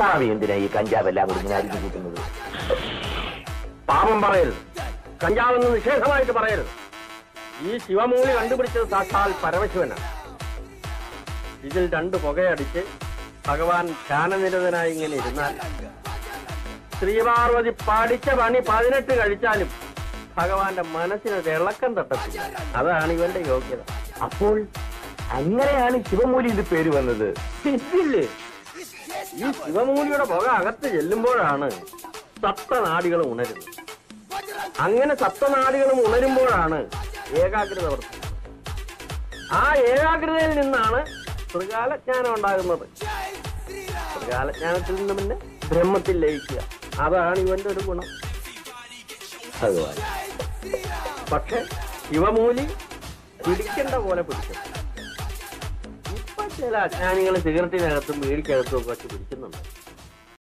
സ്വാമി എന്തിനാ ഈ കഞ്ചാവെല്ലാം കൂടി ഇങ്ങനെ അരിഞ്ഞു കൂട്ടുന്നത് പാപം പറയരുത് കഞ്ചാവെന്ന് നിഷേധമായിട്ട് പറയരുത് ഈ ശിവമൂലി കണ്ടുപിടിച്ചത് സാക്ഷാൽ പരമശിവനാണ് ഇതിൽ രണ്ട് പുകയടിച്ച് ഭഗവാൻ ധ്യാനനിരതനായി ഇങ്ങനെ ഇരുന്നാൽ ശ്രീപാർവതി പഠിച്ച പണി പതിനെട്ട് കഴിച്ചാലും ഭഗവാന്റെ മനസ്സിനൊരു ഇളക്കം തട്ടത്തില്ല അതാണ് ഇവന്റെ യോഗ്യത അപ്പോൾ അങ്ങനെയാണ് ശിവമൂലി ഇത് പേര് വന്നത് ഇല്ലേ ഈ ശിവമൂലിയുടെ പുക അകത്ത് ചെല്ലുമ്പോഴാണ് സപ്തനാടികളും ഉണരുന്നത് അങ്ങനെ സപ്തനാടികളും ഉണരുമ്പോഴാണ് ഏകാഗ്രത വർദ്ധിക്കുന്നത് ആ ഏകാഗ്രതയിൽ നിന്നാണ് ത്രികാലജ്ഞാനം ഉണ്ടാകുന്നത് ത്രികാലജ്ഞാനത്തിൽ നിന്ന് പിന്നെ ബ്രഹ്മത്തിൽ ലയിക്കുക അതാണ് ഇവന്റെ ഒരു ഗുണം ഭഗവാൻ പക്ഷെ ശിവമൂലി പിടിക്കേണ്ട പോലെ പിടിക്കും ഇപ്പൊ ചില അജ്ഞാനികൾ സിഗരറ്റിനകത്തും വീടിക്കകത്തും ഒക്കെ വെച്ച് പിടിക്കുന്നുണ്ട്